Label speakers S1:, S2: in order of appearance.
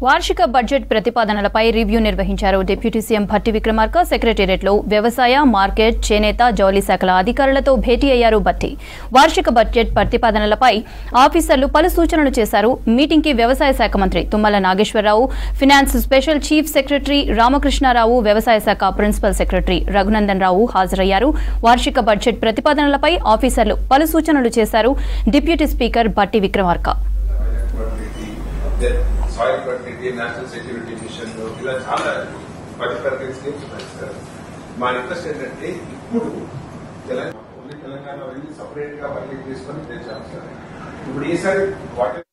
S1: వార్షిక బడ్జెట్ ప్రతిపాదనలపై రివ్యూ నిర్వహించారు డిప్యూటీ సీఎం భట్టి విక్రమార్క సెక్రటేరియట్లో వ్యవసాయ మార్కెట్ చేనేత జౌళి శాఖల అధికారులతో భేటీ అయ్యారు భట్టి వార్షిక బడ్జెట్ ప్రతిపాదనలపై ఆఫీసర్లు పలు సూచనలు చేశారు మీటింగ్కి వ్యవసాయ శాఖ మంత్రి Tummala Nageswara Rao finance special chief secretary Ramakrishna Rao వ్యవసాయ శాఖ ప్రిన్సిపల్ సెక్రటరీ రఘునందన్ రావు హాజరయ్యారు వార్షిక బడ్జెట్ ప్రతిపాదనలపై ఆఫీసర్లు పలు సూచనలు చేశారు deputy speaker Bhatti Vikramarka
S2: soil fertility national security mission ఇలా చాలా పది పర్సెంట్ స్కీమ్స్ ఉన్నాయి సార్ మా రిక్వెస్ట్ ఏంటంటే ఇప్పుడు తెలంగాణ ఓన్లీ తెలంగాణ వెళ్ళి సపరేట్ గా బడ్జెట్ తీసుకొని తెచ్చాం సార్ ఇప్పుడు ఈసారి వాటర్